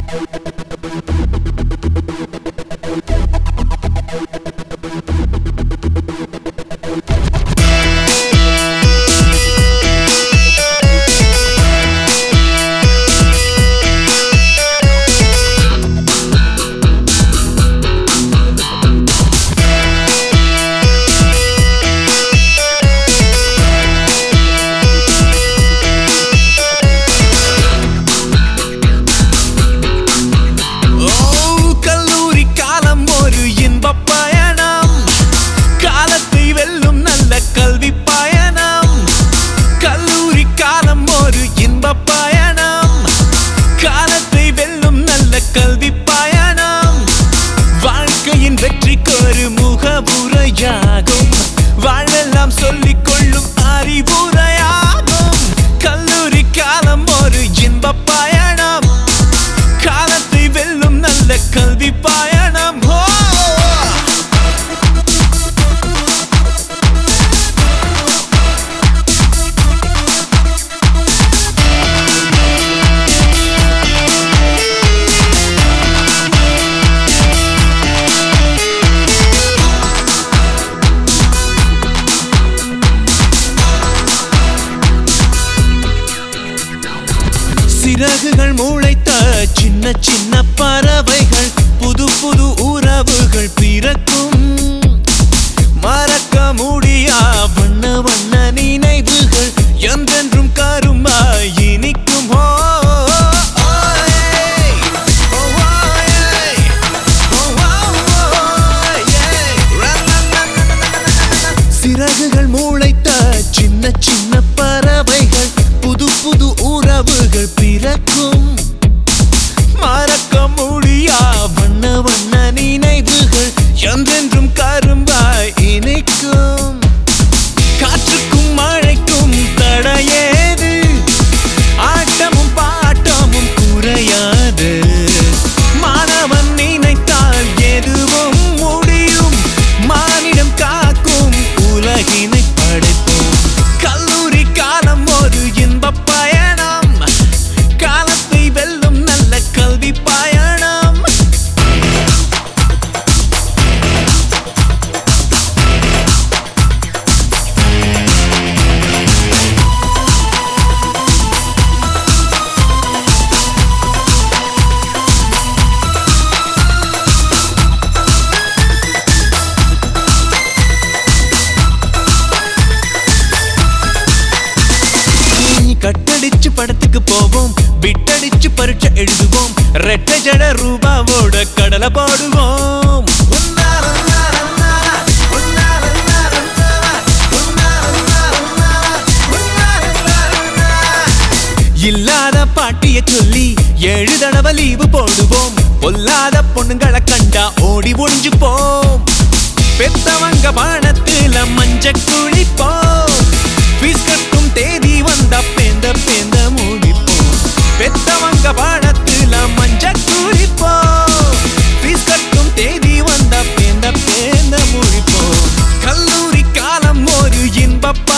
ஓ கல்லூரி காலம் ஒரு இன்பப் பயணம் காலத்தை வெல்லும் நல்ல கல்வி பயணம் கல்லூரி காலம் ஒரு இன்பப் பயணம் காலத்தை வெல்லும் நல்ல கல்வி பயணம் வாழ்க்கையின் வெற்றிக்கு ஒரு முகவுரையாகும் வாழ்வெல்லாம் சொல்லிக் கொள்ளும் அறிவுரையாகும் கல்லூரி காலம் ஒரு இன்பப் பயணம் காலத்தை வெல்லும் நல்ல கல்வி பயணம் ஓ சிறகுகள் முளைத்த சின்ன சின்ன பறவைகள் புது புது உறவுகள் பிறக்கும் மறக்க முடியா வண்ண வண்ண நினைவுகள் என்றென்றும் கருமாய் இனிக்கும் ஓ ஓ, ஏய். ஓ, ஓ, ஏய். ஓ, ஓ, ஓ, ஏய். ரா, ரா, ரா, ரா, ரா, ரா, ரா, ரா. சிறகுகள் முளைத்த சின்ன சின்ன பறவைகள் புது புது உறவுகள் பிறக்கும் மறக்க முடியா வண்ண வண்ண நினைவுகள் என்றென்றும் கரும்பாய் இணைக்கும் காற்றுக்கும் மழைக்கும் தடையேது ஆட்டமும் பாட்டமும் குறையாது மாணவன் நினைத்தால் எதுவும் முடியும் மானிடம் காக்கும் உலகினை படைப்போம் கல்லூரி காலம் ஒரு இன்பப் பயணம் காலத்தை வெல்லும் நல்ல கல்வி பயணம் கட்டடிச்சு படத்துக்கு போவோம் விட்டடிச்சு பரீட்சை எழுதுவோம் ரெட்டை ஜட ரூபாவோட கடலை போடுவோம் இல்லாத பாட்டிய சொல்லி ஏழு தடவை லீவு போடுவோம் பொல்லாத பொண்ணுங்களை கண்டா ஓடி ஒளிஞ்சுப்போம் பெத்தவங்க பானத்துல மஞ்ச குளிப்போம் ஃபீஸ் கட்டும் தேதி வந்தா பேந்த பேந்த முடிப்போம் பெத்தவங்க பானத்துல மஞ்ச குளிப்போம் ஃபீஸ் கட்டும் தேதி வந்தா பேந்த பேந்த முடிப்போம் கல்லூரி காலம் ஒரு இன்பப்ப